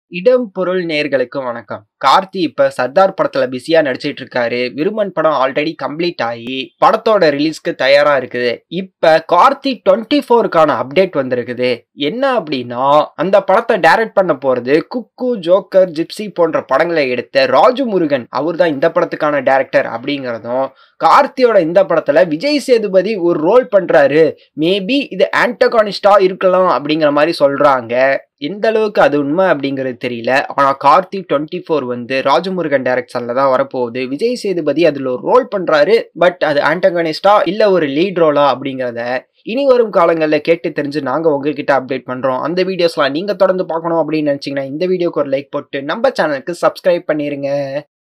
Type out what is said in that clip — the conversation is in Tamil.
இடம் பொருள் நேர்களுக்கு வணக்கம் கார்த்தி இப்ப சர்தார் படத்துல பிஸியா நடிச்சிட்டு இருக்காரு விருமன் படம் ஆல்ரெடி கம்ப்ளீட் ஆகி படத்தோட ரிலீஸ்க்கு தயாரா இருக்குது இப்ப கார்த்தி டுவெண்ட்டி ஃபோருக்கான அப்டேட் வந்திருக்குது என்ன அப்படின்னா அந்த படத்தை டைரக்ட் பண்ண போறது குக்கு ஜோக்கர் ஜிப்சி போன்ற படங்களை எடுத்த ராஜு முருகன் அவர் தான் இந்த படத்துக்கான டைரக்டர் அப்படிங்கிறதும் கார்த்தியோட இந்த படத்துல விஜய் சேதுபதி ஒரு ரோல் பண்றாரு மேபி இது ஆன்டகானிஸ்டா இருக்கலாம் அப்படிங்கிற மாதிரி சொல்றாங்க எந்த அளவுக்கு அது உண்மை அப்படிங்கிறது தெரியல ஆனா கார்த்தி டுவெண்ட்டி ஃபோர் வந்து ராஜமுருகன் டைரக்ஷன்ல தான் வரப்போகுது விஜய் சேதுபதி அதுல ஒரு ரோல் பண்றாரு பட் அது ஆன்டகனிஸ்டா இல்ல ஒரு லீட் ரோலா அப்படிங்கிறத இனி வரும் காலங்களில் கேட்டு தெரிஞ்சு நாங்கள் உங்ககிட்ட அப்டேட் பண்ணுறோம் அந்த வீடியோஸ்லாம் நீங்கள் தொடர்ந்து பார்க்கணும் அப்படின்னு நினச்சிங்கன்னா இந்த வீடியோக்கு ஒரு லைக் போட்டு நம்ம சேனலுக்கு சப்ஸ்கிரைப் பண்ணிடுங்க